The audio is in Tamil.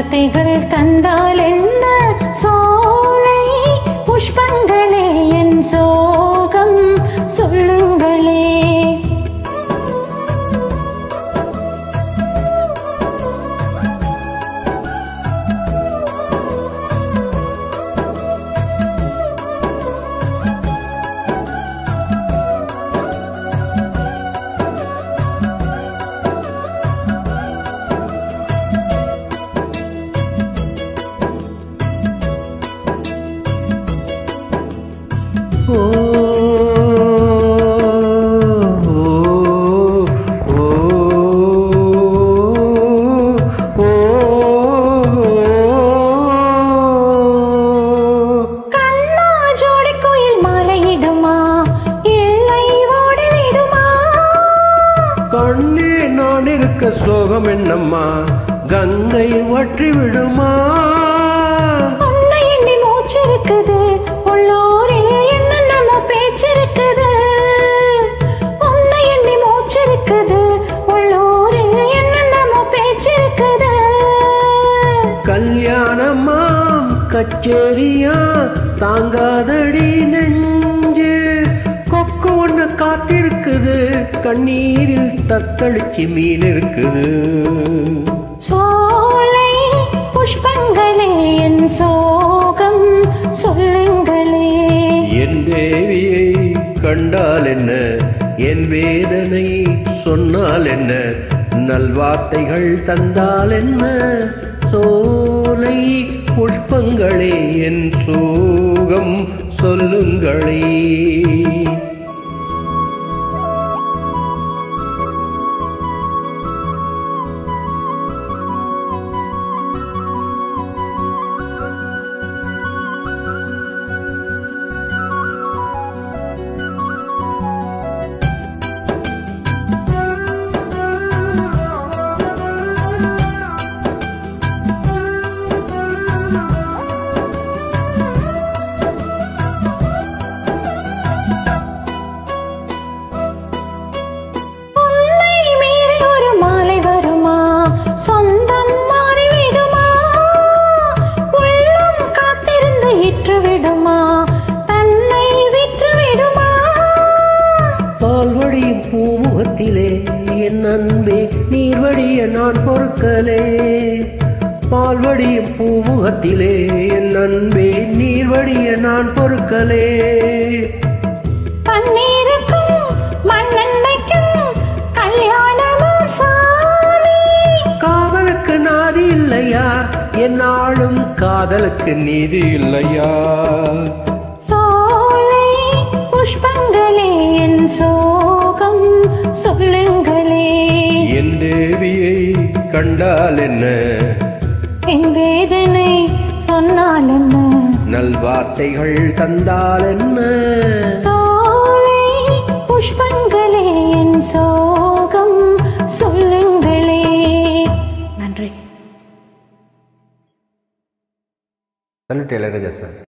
நல்வார்த்தைகள் தந்தால் என்ன சோலை புஷ்பங்களே என் சோகம் சொல்லுங்களே ஓ ஓ ஓ கண்ணா ஜோடி கோயில் மாலையிடுமா இல்லை ஓடிவிடுமா கண்ணே நான் இருக்க சோகம் என்னம்மா கங்கை வற்றி விடுமா உன்னை எண்ணி மூச்சிருக்குது உள்ளூரில் என்னென்னமோ பேச்சிருக்குது உன்னை எண்ணி மூச்சிருக்குது உள்ளூரில் என்னென்னமோ பேச்சிருக்குது கல்யாணமாம் கச்சேரியா தாங்காதடி நெஞ்சு கொக்கு ஒண்ணு காத்திருக்குது கண்ணீரில் தத்தளிச்சு மீன் இருக்குது சோலை புஷ்பங்களே என் சோகம் சொல்லுங்களே என் தேவியை கண்டால் என்ன என் வேதனை சொன்னால் என்ன நல்வார்த்தைகள் தந்தால் என்ன சோலை புஷ்பங்களே என் சோகம் சொல்லுங்களே உன்னை மீறி ஒரு மாலை வருமா சொந்தம் மாறிவிடுமா உள்ளம் காத்திருந்து இற்று விடுமா தன்னை விற்று விடுமா பால்வடியும் பூமுகத்திலே என் அன்பே நீர்வடிய நான் பொறுக்கலே பால்வடியும் பூமுகத்திலே என் அன்பே நீர்வடிய நான் பொறுக்கலே பன்னீருக்கும் மண்ணெண்ணைக்கும் கல்யாணமும் சாமி காதலுக்கு நாதி இல்லையா என்னாலும் காதலுக்கு நீதி இல்லையா சோலை புஷ்பங்களே என் சோகம் சொல்லுங்களே என் தேவியை கண்டால் என்ன என் வேதனை சொன்னால் என்ன நல்வார்த்தைகள் தந்தால் என்ன சோலை புஷ்பங்களே என் சோகம் சொல்லுங்களே நன்றி டெய்லரேஜா சார்